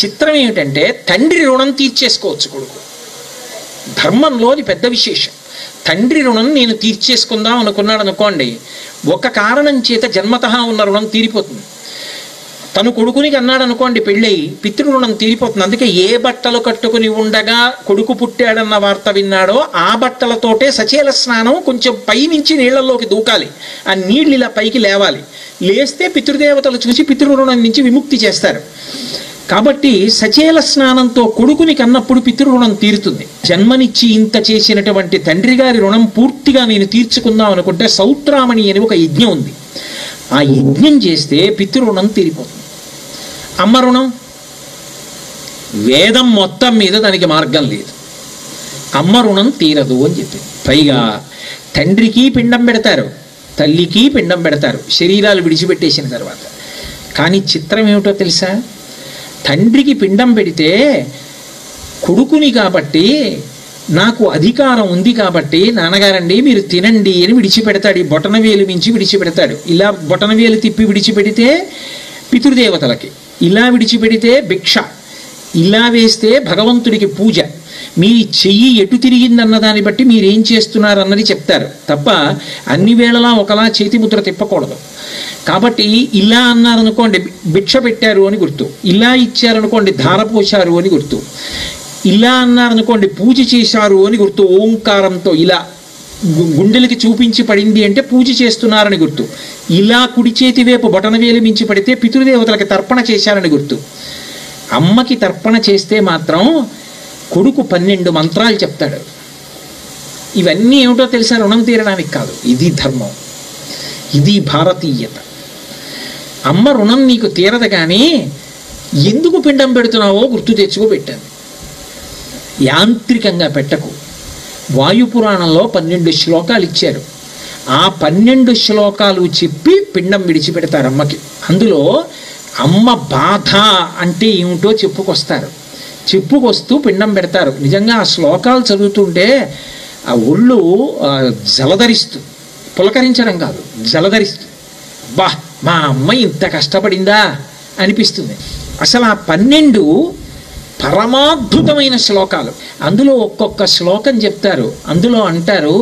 చిత్రం ఏమిటంటే తండ్రి రుణం తీర్చేసుకోవచ్చు కొడుకు ధర్మంలో అది పెద్ద విశేషం తండ్రి రుణం నేను తీర్చేసుకుందాం అనుకున్నాడు అనుకోండి ఒక కారణం చేత జన్మతః ఉన్న రుణం తీరిపోతుంది తను కొడుకునికి అన్నాడు అనుకోండి పెళ్ళై పితృ రుణం తీరిపోతుంది అందుకే ఏ బట్టలు కట్టుకుని ఉండగా కొడుకు పుట్టాడన్న వార్త విన్నాడో ఆ బట్టలతోటే సచేల స్నానం కొంచెం పైనుంచి నీళ్లలోకి దూకాలి ఆ నీళ్ళు ఇలా పైకి లేవాలి లేస్తే పితృదేవతలు చూసి పితృ రుణం నుంచి విముక్తి చేస్తారు కాబట్టి సచేల స్నానంతో కొడుకుని కన్నప్పుడు పితృరుణం తీరుతుంది జన్మనిచ్చి ఇంత చేసినటువంటి తండ్రి గారి రుణం పూర్తిగా నేను తీర్చుకుందాం అనుకుంటే సౌత్రామణి అని ఒక యజ్ఞం ఉంది ఆ యజ్ఞం చేస్తే పితృరుణం తీరిపోతుంది అమ్మ రుణం వేదం మొత్తం మీద దానికి మార్గం లేదు అమ్మ రుణం తీరదు అని చెప్పి పైగా తండ్రికి పిండం పెడతారు తల్లికి పిండం పెడతారు శరీరాలు విడిచిపెట్టేసిన తర్వాత కానీ చిత్రం ఏమిటో తెలుసా తండ్రికి పిండం పెడితే కొడుకుని కాబట్టి నాకు అధికారం ఉంది కాబట్టి నాన్నగారండి మీరు తినండి అని విడిచిపెడతాడు ఈ బొటనవేలు మించి విడిచిపెడతాడు ఇలా బొటనవేలు తిప్పి విడిచిపెడితే పితృదేవతలకి ఇలా విడిచిపెడితే భిక్ష ఇలా వేస్తే భగవంతుడికి పూజ మీ చెయ్యి ఎటు తిరిగిందన్న దాన్ని బట్టి మీరేం చేస్తున్నారన్నది చెప్తారు తప్ప అన్ని వేళలా ఒకలా చేతి ముద్ర తిప్పకూడదు కాబట్టి ఇలా అన్నారనుకోండి భిక్ష పెట్టారు అని గుర్తు ఇలా ఇచ్చారనుకోండి ధార పోశారు అని గుర్తు ఇలా అన్నారనుకోండి పూజ చేశారు అని గుర్తు ఓంకారంతో ఇలా గు- గుండెలకి చూపించి పడింది అంటే పూజ చేస్తున్నారని గుర్తు ఇలా కుడి చేతి వైపు బొటనవేలు మించి పడితే పితృదేవతలకి తర్పణ చేశారని గుర్తు అమ్మకి తర్పణ చేస్తే మాత్రం కొడుకు పన్నెండు మంత్రాలు చెప్తాడు ఇవన్నీ ఏమిటో తెలుసా రుణం తీరడానికి కాదు ఇది ధర్మం ఇది భారతీయత అమ్మ రుణం నీకు తీరదు కానీ ఎందుకు పిండం పెడుతున్నావో గుర్తు తెచ్చుకో పెట్టాను యాంత్రికంగా పెట్టకు వాయుపురాణంలో పన్నెండు శ్లోకాలు ఇచ్చారు ఆ పన్నెండు శ్లోకాలు చెప్పి పిండం విడిచిపెడతారు అమ్మకి అందులో అమ్మ బాధ అంటే ఏమిటో చెప్పుకొస్తారు చెప్పుకొస్తూ పిండం పెడతారు నిజంగా ఆ శ్లోకాలు చదువుతుంటే ఆ ఒళ్ళు ఆ, జలధరిస్తుంది పులకరించడం కాదు జలధరిస్తుంది బా మా అమ్మ ఇంత కష్టపడిందా అనిపిస్తుంది అసలు ఆ పన్నెండు పరమాద్భుతమైన శ్లోకాలు అందులో ఒక్కొక్క శ్లోకం చెప్తారు అందులో అంటారు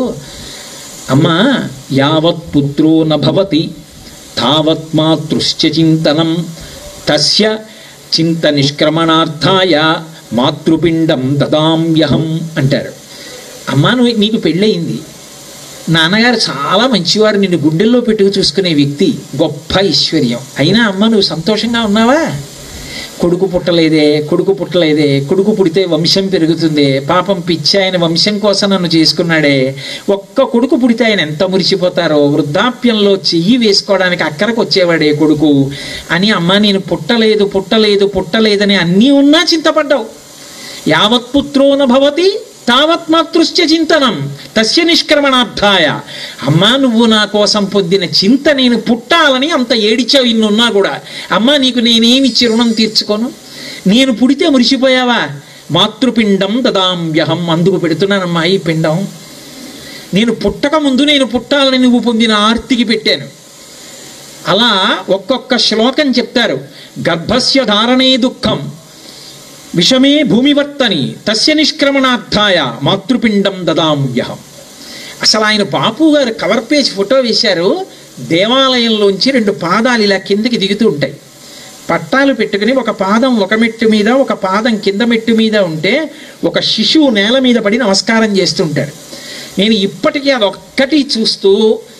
అమ్మా యావత్ పుత్రో నభవతి తావత్ మాతృశ్చ చింతనం తస్య చింత నిష్క్రమణార్థాయ మాతృపిండం దదామ్యహం అంటారు అమ్మా నువ్వు నీకు పెళ్ళయింది నాన్నగారు చాలా మంచివారు నిన్ను గుండెల్లో పెట్టుకు చూసుకునే వ్యక్తి గొప్ప ఐశ్వర్యం అయినా అమ్మ నువ్వు సంతోషంగా ఉన్నావా కొడుకు పుట్టలేదే కొడుకు పుట్టలేదే కొడుకు పుడితే వంశం పెరుగుతుంది పాపం పిచ్చి ఆయన వంశం కోసం నన్ను చేసుకున్నాడే ఒక్క కొడుకు పుడితే ఆయన ఎంత మురిసిపోతారో వృద్ధాప్యంలో చెయ్యి వేసుకోవడానికి అక్కరకు వచ్చేవాడే కొడుకు అని అమ్మ నేను పుట్టలేదు పుట్టలేదు పుట్టలేదని అన్నీ ఉన్నా చింతపడ్డావు యావత్ పుత్రోన భవతి తావత్ మాతృశ్చ చింతనం తస్య నిష్క్రమణార్థాయ అమ్మా నువ్వు నా కోసం పొందిన చింత నేను పుట్టాలని అంత ఏడిచావు ఇన్నున్నా కూడా అమ్మా నీకు నేనేమిచ్చి రుణం తీర్చుకోను నేను పుడితే మురిసిపోయావా మాతృపిండం దదామ్యహం అందుకు పెడుతున్నానమ్మా ఈ పిండం నేను పుట్టక ముందు నేను పుట్టాలని నువ్వు పొందిన ఆర్తికి పెట్టాను అలా ఒక్కొక్క శ్లోకం చెప్తారు గర్భస్య ధారణే దుఃఖం విషమే భూమివర్తని తస్య నిష్క్రమణార్థాయ మాతృపిండం దదామ్యహం అసలు ఆయన బాపు గారు కవర్ పేజ్ ఫోటో వేశారు దేవాలయంలోంచి రెండు పాదాలు ఇలా కిందకి దిగుతూ ఉంటాయి పట్టాలు పెట్టుకుని ఒక పాదం ఒక మెట్టు మీద ఒక పాదం కింద మెట్టు మీద ఉంటే ఒక శిశువు నేల మీద పడి నమస్కారం చేస్తుంటాడు నేను ఇప్పటికీ అది ఒక్కటి చూస్తూ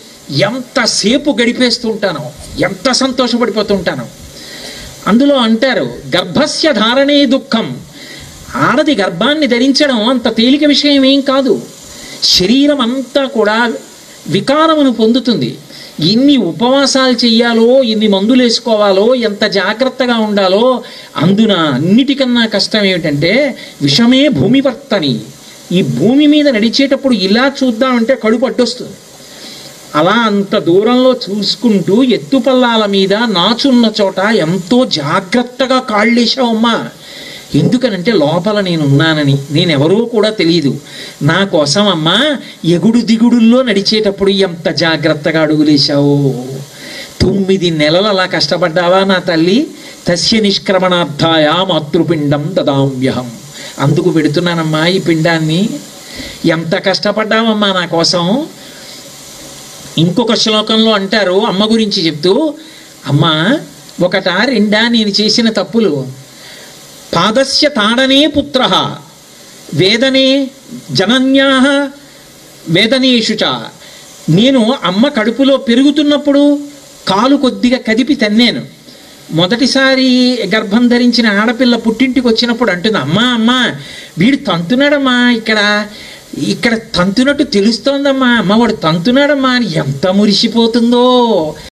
ఎంతసేపు గడిపేస్తూ ఉంటానో ఎంత సంతోషపడిపోతుంటానో అందులో అంటారు గర్భస్య ధారణే దుఃఖం ఆడది గర్భాన్ని ధరించడం అంత తేలిక విషయం ఏం కాదు శరీరం అంతా కూడా వికారమును పొందుతుంది ఎన్ని ఉపవాసాలు చెయ్యాలో ఎన్ని మందులు వేసుకోవాలో ఎంత జాగ్రత్తగా ఉండాలో అందున అన్నిటికన్నా కష్టం ఏమిటంటే విషమే భూమివర్తని ఈ భూమి మీద నడిచేటప్పుడు ఇలా చూద్దామంటే కడుపు అడ్డొస్తుంది అలా అంత దూరంలో చూసుకుంటూ ఎత్తుపల్లాల మీద నాచున్న చోట ఎంతో జాగ్రత్తగా కాళ్ళేశావమ్మా ఎందుకనంటే లోపల నేనున్నానని నేనెవరో కూడా తెలియదు నా కోసం అమ్మా ఎగుడు దిగుడుల్లో నడిచేటప్పుడు ఎంత జాగ్రత్తగా అడుగులేశావు తొమ్మిది నెలలు అలా కష్టపడ్డావా నా తల్లి తస్య నిష్క్రమణార్థాయ మాతృపిండం దదామ్యహం అందుకు పెడుతున్నానమ్మా ఈ పిండాన్ని ఎంత కష్టపడ్డామమ్మా నా కోసం ఇంకొక శ్లోకంలో అంటారు అమ్మ గురించి చెప్తూ అమ్మ ఒకట రెండా నేను చేసిన తప్పులు పాదస్య తాడనే పుత్ర వేదనే జనన్యా వేదనేషు చ నేను అమ్మ కడుపులో పెరుగుతున్నప్పుడు కాలు కొద్దిగా కదిపి తన్నాను మొదటిసారి గర్భం ధరించిన ఆడపిల్ల పుట్టింటికి వచ్చినప్పుడు అంటుంది అమ్మా అమ్మా వీడు తంతున్నాడమ్మా ఇక్కడ ఇక్కడ తంతునట్టు తెలుస్తోందమ్మా అమ్మ వాడు తంతున్నాడమ్మా అని ఎంత మురిసిపోతుందో